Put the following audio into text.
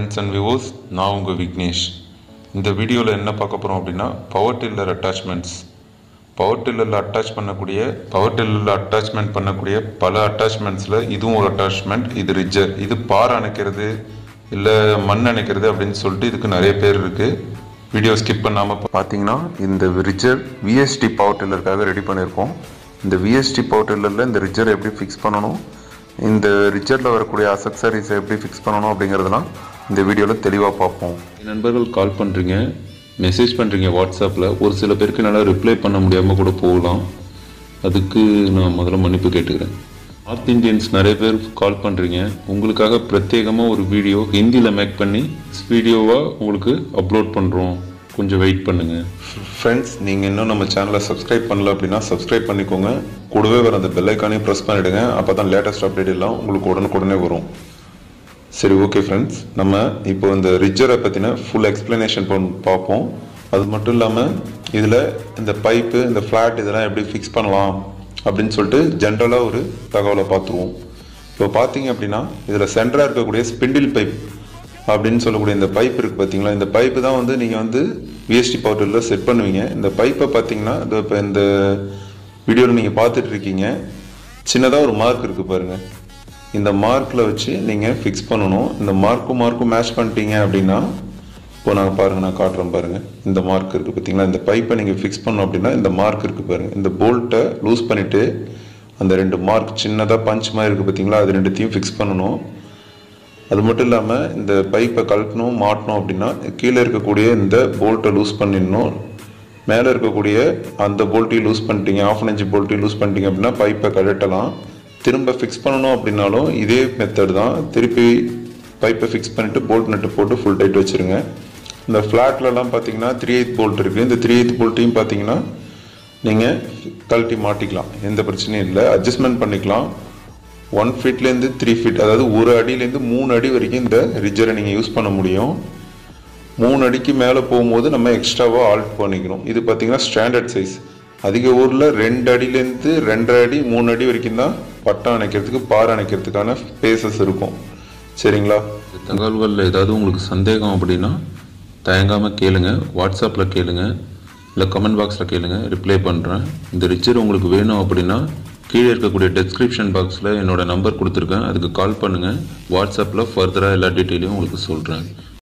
friends and viewers நான் உங்கள் விக்னேஷ் இந்த வீடியோவில் என்ன பார்க்க போகிறோம் அப்படின்னா பவர் டில்லர் அட்டாச்மெண்ட்ஸ் பவர் டில்லரில் அட்டாச் பண்ணக்கூடிய பவர் டில்லரில் அட்டாச்மெண்ட் பண்ணக்கூடிய பல அட்டாச்மெண்ட்ஸில் இதுவும் ஒரு அட்டாச்மெண்ட் இது ரிஜர் இது பாறை அணைக்கிறது இல்லை மண் அணைக்கிறது அப்படின்னு சொல்லிட்டு இதுக்கு நிறைய பேர் இருக்குது வீடியோ ஸ்கிப் பண்ணாமல் பார்த்தீங்கன்னா இந்த ரிஜர் விஎஸ்டி பவர் டில்லருக்காக ரெடி பண்ணியிருக்கோம் இந்த விஎஸ்டி பவர் டில்லரில் இந்த ரிஜர் எப்படி ஃபிக்ஸ் பண்ணணும் இந்த ரிச்சரில் வரக்கூடிய அசக்சரிஸை எப்படி ஃபிக்ஸ் பண்ணணும் அப்படிங்கிறதெல்லாம் இந்த வீடியோவில் தெளிவாக பார்ப்போம் நண்பர்கள் கால் பண்ணுறீங்க மெசேஜ் பண்ணுறீங்க வாட்ஸ்அப்பில் ஒரு சில பேருக்கு என்னால் ரிப்ளை பண்ண முடியாமல் கூட போகலாம் அதுக்கு நான் முதல்ல மன்னிப்பு கேட்டுக்கிறேன் நார்த் இந்தியன்ஸ் நிறைய பேர் கால் பண்ணுறீங்க உங்களுக்காக பிரத்யேகமாக ஒரு வீடியோ ஹிந்தியில் மேக் பண்ணி வீடியோவாக உங்களுக்கு அப்லோட் பண்ணுறோம் கொஞ்சம் வெயிட் பண்ணுங்கள் ஃப்ரெண்ட்ஸ் நீங்கள் இன்னும் நம்ம சேனலை சப்ஸ்கிரைப் பண்ணல அப்படின்னா சப்ஸ்கிரைப் பண்ணிக்கோங்க கூடவே வர அந்த பெல் ஐக்கானையும் ப்ரெஸ் பண்ணிவிடுங்க அப்போ தான் லேட்டஸ்ட் அப்டேட் எல்லாம் உங்களுக்கு உடனுக்குடனே வரும் சரி ஓகே ஃப்ரெண்ட்ஸ் நம்ம இப்போ இந்த ரிஜரை பற்றின ஃபுல் எக்ஸ்ப்ளனேஷன் பார்ப்போம் அது மட்டும் இல்லாமல் இதில் இந்த பைப்பு இந்த ஃப்ளாட் இதெல்லாம் எப்படி ஃபிக்ஸ் பண்ணலாம் அப்படின்னு சொல்லிட்டு ஜென்ரலாக ஒரு தகவலை பார்த்துருவோம் இப்போ பார்த்தீங்க அப்படின்னா இதில் சென்டராக இருக்கக்கூடிய ஸ்பிண்டில் பைப் அப்படின்னு சொல்லக்கூடிய இந்த பைப் இருக்குது பார்த்தீங்களா இந்த பைப்பு தான் வந்து நீங்கள் வந்து விஎஸ்டி பவுடரில் செட் பண்ணுவீங்க இந்த பைப்பை பார்த்தீங்கன்னா இது இப்போ இந்த வீடியோவில் நீங்கள் பார்த்துட்டு இருக்கீங்க சின்னதாக ஒரு மார்க் இருக்குது பாருங்கள் இந்த மார்க்கில் வச்சு நீங்கள் ஃபிக்ஸ் பண்ணணும் இந்த மார்க்கும் மார்க்கும் மேட்ச் பண்ணிட்டீங்க அப்படின்னா இப்போ நாங்கள் பாருங்கள் நான் காட்டுறேன் பாருங்கள் இந்த மார்க் இருக்குது பார்த்தீங்களா இந்த பைப்பை நீங்கள் ஃபிக்ஸ் பண்ணோம் அப்படின்னா இந்த மார்க் இருக்குது பாருங்கள் இந்த போல்ட்டை லூஸ் பண்ணிவிட்டு அந்த ரெண்டு மார்க் சின்னதாக பஞ்ச் மாதிரி இருக்குது பார்த்தீங்களா அது ரெண்டுத்தையும் ஃபிக்ஸ் பண்ணணும் அது மட்டும் இல்லாமல் இந்த பைப்பை கழட்டணும் மாட்டணும் அப்படின்னா கீழே இருக்கக்கூடிய இந்த போல்ட்டை லூஸ் பண்ணிடணும் மேலே இருக்கக்கூடிய அந்த போல்ட்டையும் லூஸ் பண்ணிட்டீங்க ஆஃப் அன் இன்ச் போல்ட்டையும் லூஸ் பண்ணிட்டீங்க அப்படின்னா பைப்பை கழட்டலாம் திரும்ப ஃபிக்ஸ் பண்ணணும் அப்படின்னாலும் இதே மெத்தட் தான் திருப்பி பைப்பை ஃபிக்ஸ் பண்ணிவிட்டு போல்ட் நட்டு போட்டு ஃபுல் டைட் வச்சுருங்க இந்த ஃப்ளாட்லலாம் பார்த்தீங்கன்னா த்ரீ எய்த் போல்ட் இருக்குது இந்த த்ரீ எய்த் போல்ட்டையும் பார்த்தீங்கன்னா நீங்கள் கழட்டி மாட்டிக்கலாம் எந்த பிரச்சனையும் இல்லை அட்ஜஸ்ட்மெண்ட் பண்ணிக்கலாம் ஒன் ஃபீட்லேருந்து த்ரீ ஃபீட் அதாவது ஒரு அடியிலேருந்து மூணு அடி வரைக்கும் இந்த ரிஜரை நீங்கள் யூஸ் பண்ண முடியும் மூணு அடிக்கு மேலே போகும்போது நம்ம எக்ஸ்ட்ராவாக ஆல்ட் பண்ணிக்கணும் இது பார்த்தீங்கன்னா ஸ்டாண்டர்ட் சைஸ் அதிக ஊரில் ரெண்டு அடியிலேருந்து ரெண்டரை அடி மூணு அடி வரைக்கும் தான் பட்டம் அணைக்கிறதுக்கு பாறை அணைக்கிறதுக்கான ஸ்பேசஸ் இருக்கும் சரிங்களா தகவல்களில் ஏதாவது உங்களுக்கு சந்தேகம் அப்படின்னா தயங்காமல் கேளுங்க வாட்ஸ்அப்பில் கேளுங்க இல்லை கமெண்ட் பாக்ஸில் கேளுங்க ரிப்ளை பண்ணுறேன் இந்த ரிச்சர் உங்களுக்கு வேணும் அப்படின்னா கீழே இருக்கக்கூடிய டெஸ்கிரிப்ஷன் பாக்ஸில் என்னோடய நம்பர் கொடுத்துருக்கேன் அதுக்கு கால் பண்ணுங்கள் வாட்ஸ்அப்பில் ஃபர்தராக எல்லா டீட்டெயிலையும் உங்களுக்கு சொல்கிறேன்